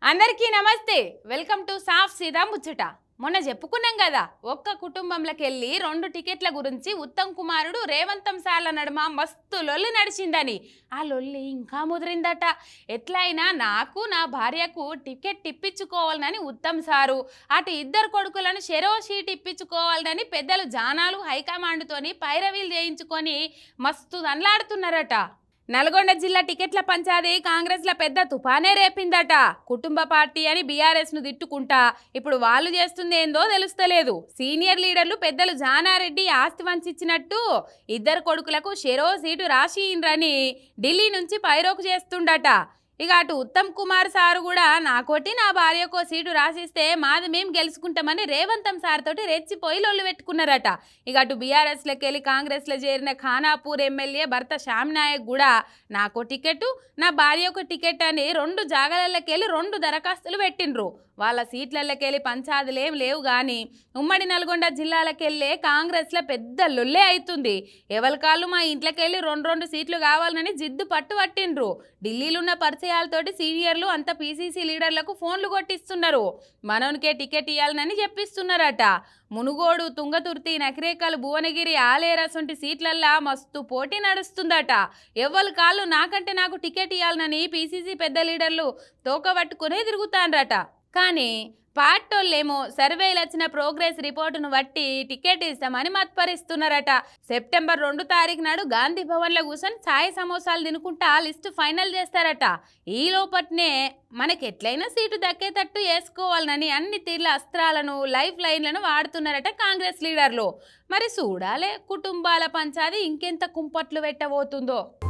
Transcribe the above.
అందరికీ నమస్తే welcome to సాఫ్ సీదా ముచ్చట మొన్న చెప్పుకున్నాం కదా ఒక్క కుటుంబంలోకి వెళ్ళి రెండు టికెట్ల గురించి ఉత్తమ్ కుమారుడు రేవంతం సార్ల నడుమ మస్తు లొల్లి నడిచిందని ఆ లొల్లి ఇంకా ముదిరిందట ఎట్లయినా నాకు నా భార్యకు టికెట్ ఇప్పించుకోవాలని ఉత్తమ్ సారు అటు ఇద్దరు కొడుకులను షెరో షీట్ ఇప్పించుకోవాలని పెద్దలు జానాలు హైకమాండ్తోని పైరవీలు చేయించుకొని మస్తు దండ్లాడుతున్నారట నల్గొండ జిల్లా టికెట్ల పంచాది కాంగ్రెస్ల పెద్ద తుఫానే రేపిందట కుటుంబ పార్టీ అని బీఆర్ఎస్ ను తిట్టుకుంటా ఇప్పుడు వాళ్ళు చేస్తుంది ఏందో తెలుస్తలేదు సీనియర్ లీడర్లు పెద్దలు జానారెడ్డి ఆస్తి వంచిచ్చినట్టు ఇద్దరు కొడుకులకు షెరో సీటు రాసియిండ్రని ఢిల్లీ నుంచి పైరోకు చేస్తుండట ఇక అటు ఉత్తమ్ కుమార్ సారు కూడా నాకోటి నా భార్యకో సీటు రాసిస్తే మాది మేము గెలుచుకుంటామని రేవంతం సార్ తోటి రెచ్చిపోయి లొల్లు పెట్టుకున్నారట ఇక అటు బీఆర్ఎస్లోకి వెళ్ళి కాంగ్రెస్లో చేరిన ఖానాపూర్ ఎమ్మెల్యే భర్త శ్యామ్ నాయక్ కూడా నాకో టికెట్ నా భార్య ఒక టికెట్ అని రెండు జాగాలలోకి వెళ్ళి రెండు దరఖాస్తులు పెట్టిండ్రు వాళ్ళ సీట్లలోకి వెళ్ళి పంచాదులేం లేవు కానీ ఉమ్మడి నల్గొండ జిల్లాలకు వెళ్ళే కాంగ్రెస్లో పెద్ద లొల్లే అవుతుంది ఎవరి కాళ్ళు మా ఇంట్లోకి వెళ్ళి రెండు రెండు సీట్లు కావాలని జిద్దు పట్టు పట్టిండ్రు ఢిల్లీలో ఉన్న పరిచయాలతోటి సీనియర్లు అంత పీసీసీ లీడర్లకు ఫోన్లు కొట్టిస్తున్నారు మనోనికే టికెట్ ఇవ్వాలని చెప్పిస్తున్నారట మునుగోడు తుంగతుర్తి నకిరేకల్ భువనగిరి ఆలేరసొంటి సీట్లల్లా మస్తు పోటీ నడుస్తుందట ఎవ్వరు కాళ్ళు నాకంటే నాకు టికెట్ ఇవ్వాలని పీసీసీ పెద్ద లీడర్లు తోకబట్టుకునే తిరుగుతాండ్రట కానీ పార్టోళ్ళేమో సర్వేలు వచ్చిన ప్రోగ్రెస్ రిపోర్టును బట్టి టికెట్ ఇస్తామని మత్పరిస్తున్నారట సెప్టెంబర్ రెండు తారీఖు నాడు గాంధీ భవన్లో కూర్చొని ఛాయ్ సమోసాలు తినుకుంటా లిస్టు ఫైనల్ చేస్తారట ఈ లోపట్నే మనకి ఎట్లయినా సీటు దక్కేటట్టు వేసుకోవాలని అన్ని తీర్ల అస్త్రాలను లైఫ్ లైన్లను వాడుతున్నారట కాంగ్రెస్ లీడర్లు మరి చూడాలే కుటుంబాల పంచాది ఇంకెంత కుంపట్లు పెట్టబోతుందో